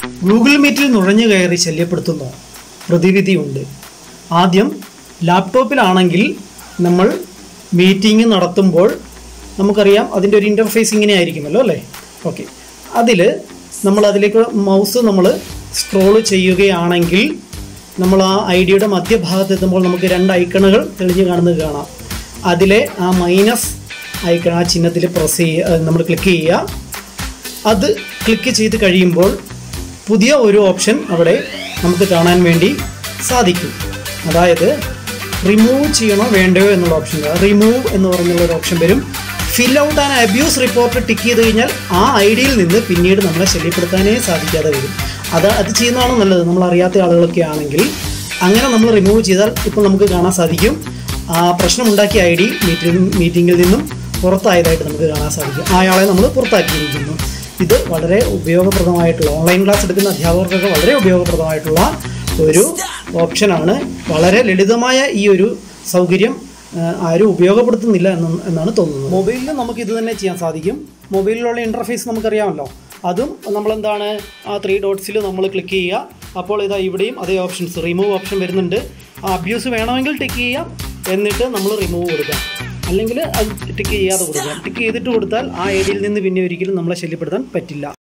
Google മീറ്റിൽ നുഴഞ്ഞു കയറി ശല്യപ്പെടുത്തുന്ന പ്രതിവിധിയുണ്ട് ആദ്യം ലാപ്ടോപ്പിലാണെങ്കിൽ നമ്മൾ മീറ്റിംഗ് നടത്തുമ്പോൾ നമുക്കറിയാം അതിൻ്റെ ഒരു ഇൻ്റർഫേസ് ഇങ്ങനെ ആയിരിക്കുമല്ലോ അല്ലേ ഓക്കെ അതിൽ നമ്മൾ അതിലേക്ക് മൗസ് നമ്മൾ സ്ക്രോൾ ചെയ്യുകയാണെങ്കിൽ നമ്മൾ ആ ഐ ഡിയുടെ മധ്യഭാഗത്ത് എത്തുമ്പോൾ നമുക്ക് രണ്ട് ഐക്കണുകൾ തെളിഞ്ഞു കാണുന്നത് കാണാം അതിലെ ആ മൈനസ് ഐക്കൺ ആ ചിഹ്നത്തിൽ പ്രസ് ചെയ്യുക നമ്മൾ ക്ലിക്ക് ചെയ്യുക അത് ക്ലിക്ക് ചെയ്ത് കഴിയുമ്പോൾ പുതിയ ഒരു ഓപ്ഷൻ അവിടെ നമുക്ക് കാണാൻ വേണ്ടി സാധിക്കും അതായത് റിമൂവ് ചെയ്യണോ വേണ്ടയോ എന്നുള്ള ഓപ്ഷൻ റിമൂവ് എന്ന് പറഞ്ഞുള്ള ഒരു ഓപ്ഷൻ വരും fill out and abuse report tick ചെയ്ത് കഴിഞ്ഞാൽ ആ ഐ ഡിയിൽ നിന്ന് പിന്നീട് നമ്മളെ ശല്യപ്പെടുത്താനേ സാധിക്കാതെ വരും അത് അത് ചെയ്യുന്നതാണ് നല്ലത് നമ്മൾ അറിയാത്ത ആളുകളൊക്കെ ആണെങ്കിൽ അങ്ങനെ നമ്മൾ റിമൂവ് ചെയ്താൽ ഇപ്പോൾ നമുക്ക് കാണാൻ സാധിക്കും ആ പ്രശ്നമുണ്ടാക്കിയ ഐ ഡി മീറ്റിംഗ് മീറ്റിങ്ങിൽ നിന്നും പുറത്തായതായിട്ട് നമുക്ക് കാണാൻ സാധിക്കും അയാളെ നമ്മൾ പുറത്താക്കിയിരിക്കുന്നു ഇത് വളരെ ഉപയോഗപ്രദമായിട്ടുള്ള ഓൺലൈൻ ക്ലാസ് എടുക്കുന്ന അധ്യാപകർക്കൊക്കെ വളരെ ഉപയോഗപ്രദമായിട്ടുള്ള ഒരു ഓപ്ഷനാണ് വളരെ ലളിതമായ ഈ ഒരു സൗകര്യം ആ, ആരും ഉപയോഗപ്പെടുത്തുന്നില്ല എന്ന് എന്നാണ് തോന്നുന്നത് മൊബൈലിൽ നമുക്ക് ഇത് തന്നെ ചെയ്യാൻ സാധിക്കും മൊബൈലിലുള്ള ഇൻ്റർഫേസ് നമുക്കറിയാമല്ലോ അതും നമ്മളെന്താണ് ആ ത്രീ ഡോട്ട്സിൽ നമ്മൾ ക്ലിക്ക് ചെയ്യുക അപ്പോൾ ഇതാ ഇവിടെയും അതേ ഓപ്ഷൻസ് റിമൂവ് ഓപ്ഷൻ വരുന്നുണ്ട് ആ അബ്യൂസ് വേണമെങ്കിൽ ടിക്ക് ചെയ്യാം എന്നിട്ട് നമ്മൾ റിമൂവ് കൊടുക്കാം അല്ലെങ്കിൽ അത് ടിക്ക് ചെയ്യാതെ കൊടുക്കാം ടിക്ക് ചെയ്തിട്ട് കൊടുത്താൽ ആ ഏരിയയിൽ നിന്ന് പിന്നെ ഒരിക്കലും നമ്മളെ ശല്യപ്പെടുത്താൻ പറ്റില്ല